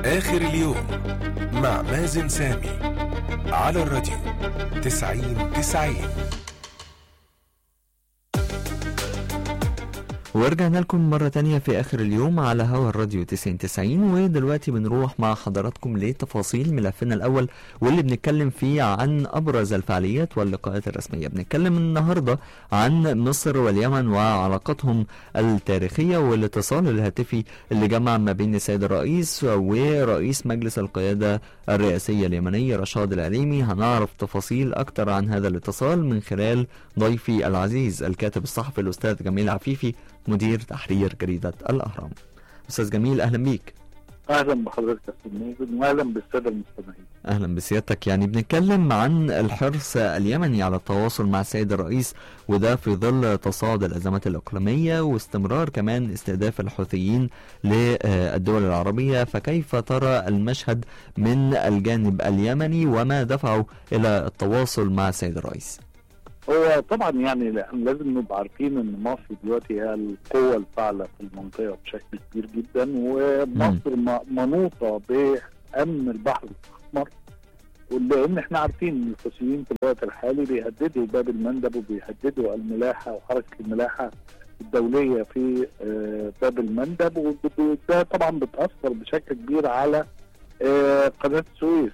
آخر اليوم مع مازن سامي على الراديو تسعين تسعين ورجعنا لكم مرة تانية في آخر اليوم على هوا الراديو 9090 ودلوقتي بنروح مع حضراتكم لتفاصيل ملفنا الأول واللي بنتكلم فيه عن أبرز الفعاليات واللقاءات الرسمية بنتكلم النهاردة عن مصر واليمن وعلاقتهم التاريخية والاتصال الهاتفي اللي جمع ما بين السيد الرئيس ورئيس مجلس القيادة الرئاسية اليمنية رشاد العليمي هنعرف تفاصيل أكتر عن هذا الاتصال من خلال ضيفي العزيز الكاتب الصحفي الأستاذ جميل عفيفي مدير تحرير جريدة الأهرام أستاذ جميل أهلا بيك اهلا بحضرتك يا استاذ مازن واهلا بالساده المستمعين أهلا بسيادتك يعني بنتكلم عن الحرص اليمني على التواصل مع السيد الرئيس وده في ظل تصاعد الأزمات الإقليمية واستمرار كمان استهداف الحوثيين للدول العربية فكيف ترى المشهد من الجانب اليمني وما دفعه إلى التواصل مع السيد الرئيس هو طبعا يعني لأن لازم نبقى عارفين ان مصر دلوقتي هي القوه الفاعله في المنطقه بشكل كبير جدا ومصر م- منوطه بامن البحر الاحمر ولان احنا عارفين ان الحوثيين في الوقت الحالي بيهددوا باب المندب وبيهددوا الملاحه وحركه الملاحه الدوليه في آه، باب المندب وده طبعا بتاثر بشكل كبير على آه، قناه السويس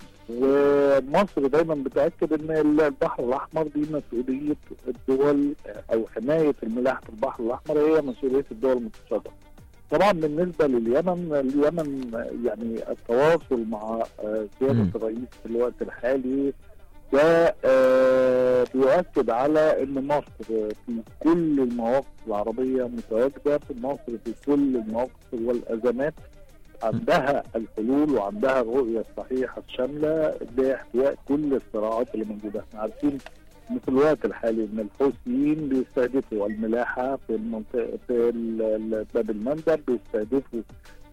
ومصر دايما بتاكد ان البحر الاحمر دي مسؤوليه الدول او حمايه الملاحه في البحر الاحمر هي مسؤوليه الدول المتصدره. طبعا بالنسبه لليمن اليمن يعني التواصل مع آه، سياده مم. الرئيس في الوقت الحالي ده آه، بيؤكد على ان مصر في كل المواقف العربيه متواجده في مصر في كل المواقف والازمات عندها الحلول وعندها الرؤيه الصحيحه الشامله لاحتواء كل الصراعات اللي موجوده، احنا عارفين ان في الوقت الحالي ان الحوثيين بيستهدفوا الملاحه في المنطقه في ال- ال- باب المندب بيستهدفوا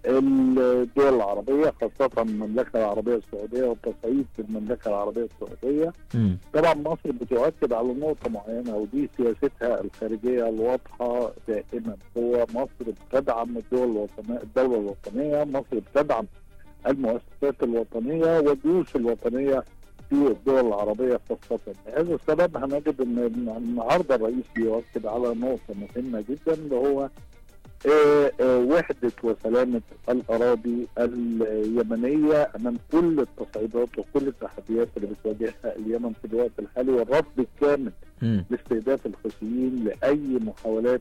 الدول العربيه خاصه المملكه العربيه السعوديه والتصعيد في المملكه العربيه السعوديه مم. طبعا مصر بتؤكد على نقطة معينة ودي سياستها الخارجية الواضحة دائما هو مصر بتدعم الدول الوطنية الدولة الوطنية مصر بتدعم المؤسسات الوطنية والجيوش الوطنية في الدول العربية خاصة لهذا السبب هنجد ان النهارده الرئيس بيؤكد على نقطة مهمة جدا اللي هو آه، آه، وحدة وسلامة الأراضي اليمنية أمام كل التصعيدات وكل التحديات اللي بتواجهها اليمن في الوقت الحالي والرفض الكامل مم. لاستهداف الحوثيين لأي محاولات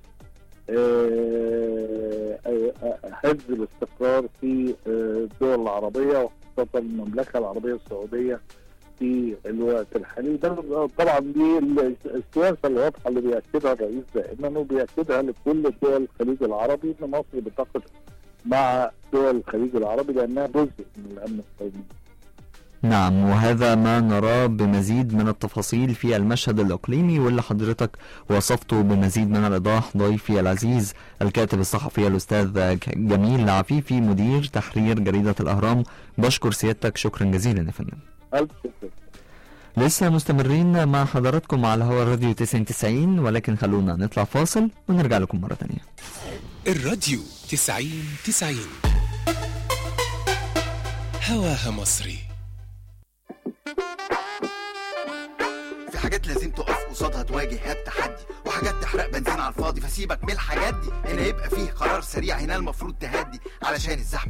آه، آه، آه، هز الاستقرار في آه، الدول العربية وخاصة المملكة العربية السعودية في الوقت الحالي ده طبعا دي السياسه الواضحه اللي بياكدها الرئيس دائما وبياكدها لكل دول الخليج العربي ان مصر بتقف مع دول الخليج العربي لانها جزء من الامن القومي. نعم وهذا ما نراه بمزيد من التفاصيل في المشهد الإقليمي واللي حضرتك وصفته بمزيد من الإيضاح ضيفي العزيز الكاتب الصحفي الأستاذ جميل عفيفي مدير تحرير جريدة الأهرام بشكر سيادتك شكرا جزيلا يا فندم الف شكر. لسه مستمرين مع حضراتكم على هوا الراديو 9090 ولكن خلونا نطلع فاصل ونرجع لكم مرة تانية الراديو تسعين تسعين هواها مصري في حاجات لازم تقف قصادها تواجه التحدي وحاجات تحرق بنزين على الفاضي فسيبك من الحاجات دي هنا يبقى فيه قرار سريع هنا المفروض تهدي علشان الزحمه